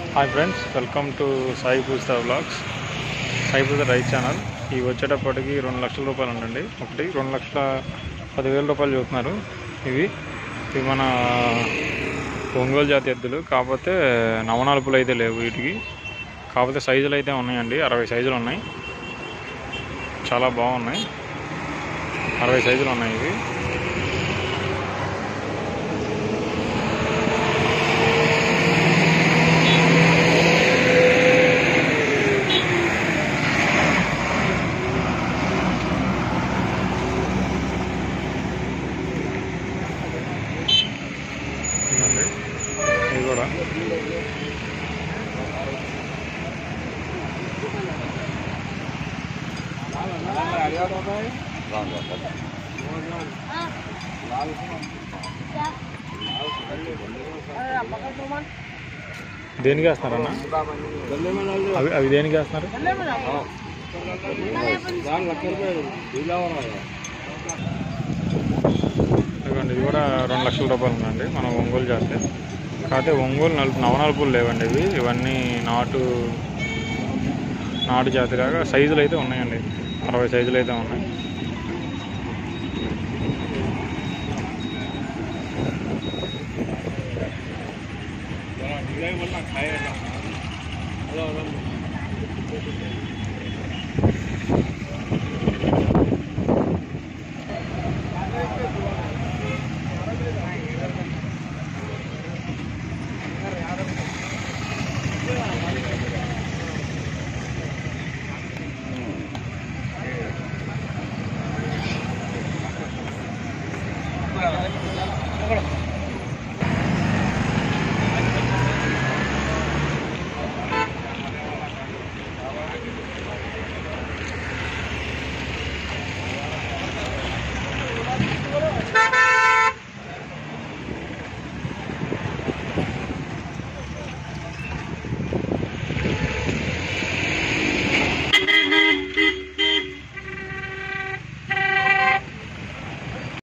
hi friends welcome to Sai Poojitha vlogs Sai Poojitha right channel ఇవి వచ్చేటప్పటికి రెండు లక్షల రూపాయలు ఉండండి ఒకటి రెండు లక్షల పదివేల రూపాయలు చూస్తున్నారు ఇవి ఇవి మన ఒంగోలు జాతి ఎద్దులు కాకపోతే నవనాలుపులు అయితే లేవు వీటికి కాకపోతే సైజులు అయితే ఉన్నాయండి అరవై సైజులు ఉన్నాయి చాలా బాగున్నాయి అరవై సైజులు ఉన్నాయి ఇవి ఇదండి ఇది కూడా దేనికి వేస్తున్నారన్న అవి అవి దేనికి వేస్తున్నారు ఇదిగోండి ఇది కూడా రెండు లక్షల రూపాయలు ఉందండి మన ఒంగోలు జాతి కాకపోతే ఒంగోలు నలుపు నవనలుపులు లేవండి ఇవి ఇవన్నీ నాటు నాటు జాతిలాగా సైజులు అయితే ఉన్నాయండి అరవై సైజులు అయితే ఉన్నాయి